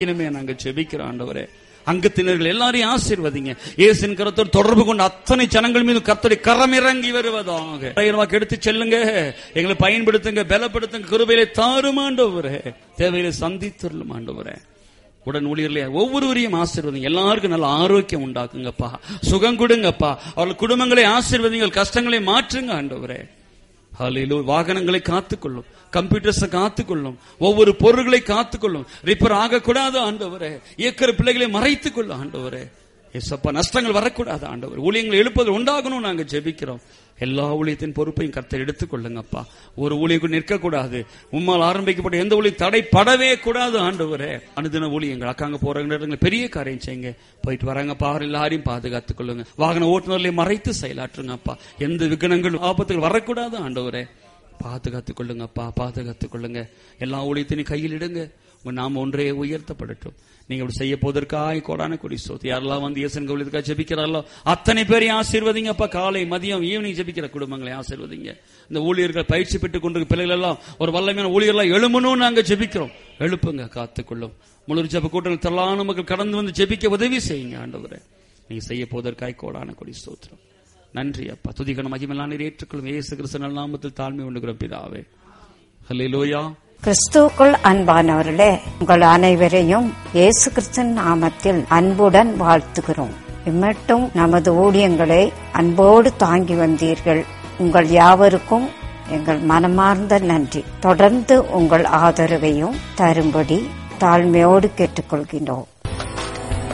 இனிமே நாங்க ஜெபிக்கிறோம் ஆண்டவரே அங்கத்தினர்கள் எல்லாரையும் ஆசீர்வதிங்க இயேசுவின் கரத்தோடு தொடர்பு கொண்ட அத்தனை ஜனங்கள் மீது கர்த்தருடைய கரம் இறங்கி வருவதாக ஆயிரமாக்கு எடுத்து செல்லுங்க எங்களை பயன்படுத்துங்க பலப்படுத்துங்க கிருபையிலே தாரும் ஆண்டவரே தேவையிலே சந்தித்துள்ளும் ஆண்டவரே உடன் ஊழியர்களே ஒவ்வொருவரையும் ஆசீர்வதிங்க எல்லாருக்கும் நல்ல ஆரோக்கியம் உண்டாக்குங்கப்பா சுகம் கொடுங்கப்பா அவர்கள் குடும்பங்களை ஆசீர்வதிங்கள் கஷ்டங்களை மாற்றுங்க ஆண்டவரே ஹalleluya வாகனங்களை காத்துக்கொள்ளும் கம்ப்யூட்டர்ஸை காத்துக்கொள்ளும் ஒவ்வொரு பொருள்களை காத்துக்கொள்ளும் ரிப்பேர் ஆகக்கூடாது ஆண்டவரே இயக்கிற பிள்ளைகளை மறைத்துக் கொள்ளும் ஆண்டவரே எசப்பா நஷ்டங்கள் வரக்கூடாது ஆண்டவர் ஊழியங்களை எழுப்பது உண்டாகணும் நாங்க ஜெபிக்கிறோம் எல்லா ஊழியத்தின் பொறுப்பையும் கர்த்தர் எடுத்துக்கொள்ளுங்கப்பா ஒரு ஊழியர்கள் நிற்கக்கூடாது உம்மால் ஆரம்பிக்கப்பட்ட எந்த ஊழியம் தடைப்படவே கூடாது ஆண்டவரே அனுதின ஊழியங்கள் அக்காங்க போறாங்க பெரிய காரியம் செய்யுங்க போயிட்டு வராங்கப்பா அவர் எல்லாரையும் பாதுகாத்துக் கொள்ளுங்க வாகன ஓட்டுநர்களை மறைத்து செயலாற்றுங்கப்பா எந்த விகனங்கள் ஆபத்துகள் வரக்கூடாது ஆண்டவரே பாதுகாத்துக் கொள்ளுங்கப்பா பாதுகாத்துக் கொள்ளுங்க எல்லா ஊழியத்தினையும் கையில் இடுங்க உங்க நாம ஒன்றே உயர்த்தப்படட்டும் நீங்க அப்படி செய்ய போவதற்காய் கோடான கொடி சோத்து யாரெல்லாம் வந்து இயேசன் கோவிலுக்காக ஜெபிக்கிறாரோ அத்தனை பேரையும் ஆசீர்வதிங்கப்பா காலை மதியம் ஈவினிங் ஜெபிக்கிற குடும்பங்களை ஆசீர்வதிங்க இந்த ஊழியர்கள் பயிற்சி பெற்றுக் கொண்டிருக்க பிள்ளைகள் எல்லாம் ஒரு வல்லமையான ஊழியர்களாக எழுமணும்னு நாங்க ஜெபிக்கிறோம் எழுப்புங்க காத்துக்கொள்ளும் முழு ஜெப கூட்டங்கள் திரளான மக்கள் கடந்து வந்து ஜெபிக்க உதவி செய்யுங்க ஆண்டவரே நீங்க செய்ய போவதற்காய் கோடான கொடி ஸ்தோத்திரம் நன்றி அப்பா துதிகன மகிமெல்லாம் ஏற்றுக்கொள்ளும் இயேசு கிறிஸ்து நல்ல நாமத்தில் தாழ்மை உண்டுகிறோம் பிதாவே ஹalleluya கிறிஸ்துவுக்குள் அன்பானவர்களே உங்கள் அனைவரையும் இயேசு கிறிஸ்தன் நாமத்தில் அன்புடன் வாழ்த்துகிறோம் இம்மட்டும் நமது ஊழியங்களை அன்போடு தாங்கி வந்தீர்கள் உங்கள் யாவருக்கும் எங்கள் மனமார்ந்த நன்றி தொடர்ந்து உங்கள் ஆதரவையும் தரும்படி தாழ்மையோடு கேட்டுக்கொள்கின்றோம்